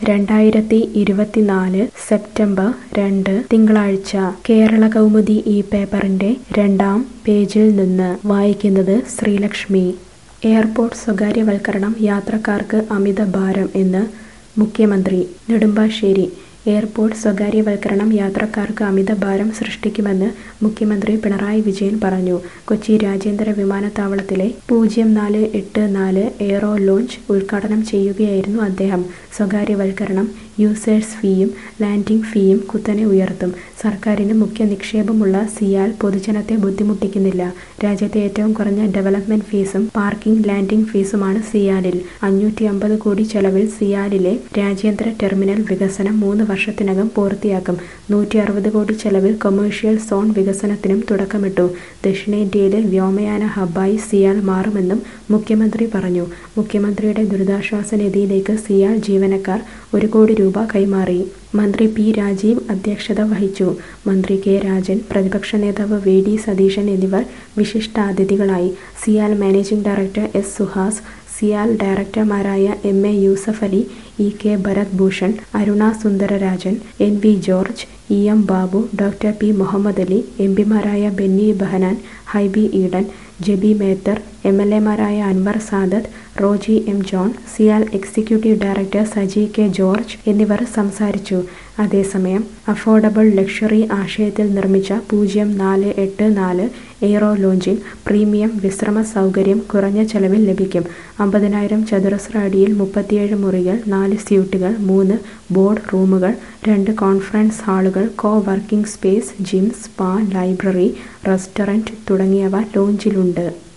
രണ്ടായിരത്തി ഇരുപത്തിനാല് സെപ്റ്റംബർ രണ്ട് തിങ്കളാഴ്ച കേരള കൗമുദി ഈ പേപ്പറിന്റെ രണ്ടാം പേജിൽ നിന്ന് വായിക്കുന്നത് ശ്രീലക്ഷ്മി എയർപോർട്ട് സ്വകാര്യവൽക്കരണം യാത്രക്കാർക്ക് അമിത ഭാരം എന്ന് മുഖ്യമന്ത്രി നെടുമ്പാശ്ശേരി എയർപോർട്ട് സ്വകാര്യവൽക്കരണം യാത്രക്കാർക്ക് അമിത ഭാരം സൃഷ്ടിക്കുമെന്ന് മുഖ്യമന്ത്രി പിണറായി വിജയൻ പറഞ്ഞു കൊച്ചി രാജ്യാന്തര വിമാനത്താവളത്തിലെ പൂജ്യം നാല് എട്ട് നാല് എയറോ ലോഞ്ച് ഉദ്ഘാടനം ചെയ്യുകയായിരുന്നു അദ്ദേഹം സ്വകാര്യവൽക്കരണം യൂസേഴ്സ് ഫീയും ലാൻഡിംഗ് ഫീയും കുത്തനെ ഉയർത്തും സർക്കാരിന് മുഖ്യ നിക്ഷേപമുള്ള സിയാൽ പൊതുജനത്തെ ബുദ്ധിമുട്ടിക്കുന്നില്ല രാജ്യത്തെ ഏറ്റവും കുറഞ്ഞ ഡെവലപ്മെന്റ് ഫീസും പാർക്കിംഗ് ലാൻഡിംഗ് ഫീസുമാണ് സിയാലിൽ അഞ്ഞൂറ്റി അമ്പത് കോടി ചെലവിൽ സിയാലിലെ രാജ്യാന്തര ടെർമിനൽ വികസനം മൂന്ന് വർഷത്തിനകം പൂർത്തിയാക്കും നൂറ്റി അറുപത് കോടി ചെലവിൽ കൊമേഴ്ഷ്യൽ സോൺ വികസനത്തിനും തുടക്കമിട്ടു ദക്ഷിണേന്ത്യയിലെ വ്യോമയാന ഹബ്ബായി സിയാൽ മാറുമെന്നും മുഖ്യമന്ത്രി പറഞ്ഞു മുഖ്യമന്ത്രിയുടെ ദുരിതാശ്വാസ നിധിയിലേക്ക് സിയാൽ ജീവനക്കാർ ഒരു കോടി രൂപ കൈമാറി മന്ത്രി പി രാജീവ് അധ്യക്ഷത വഹിച്ചു മന്ത്രി കെ രാജൻ പ്രതിപക്ഷ നേതാവ് വി ഡി സതീശൻ എന്നിവർ വിശിഷ്ടാതിഥികളായി CIAL managing director S Suhas CIAL ഡയറക്ടർമാരായ M A Yusuff Ali E K Bharat Bhushan Aruna Sundararajan N V George E M Babu doctor P Muhammad Ali M പിമാരായ ബെന്നി ബഹനാൻ ഹൈബി ഈഡൻ ജെബി മേത്തർ എം എൽ എമാരായ Anwar Sadath Roji M John CIAL executive director Saji K George എന്നിവർ സംസാരിച്ചു അതേസമയം അഫോർഡബിൾ ലക്ഷറി ആശയത്തിൽ നിർമ്മിച്ച പൂജ്യം നാല് എട്ട് നാല് എയ്റോ ലോഞ്ചിൽ പ്രീമിയം വിശ്രമ സൗകര്യം കുറഞ്ഞ ചെലവിൽ ലഭിക്കും അമ്പതിനായിരം ചതുരശ്ര അടിയിൽ മുപ്പത്തിയേഴ് മുറികൾ നാല് സ്യൂട്ടുകൾ മൂന്ന് ബോർഡ് റൂമുകൾ രണ്ട് കോൺഫറൻസ് ഹാളുകൾ co working space gym spa library restaurant തുടങ്ങിയവ ലോഞ്ചിലുണ്ട്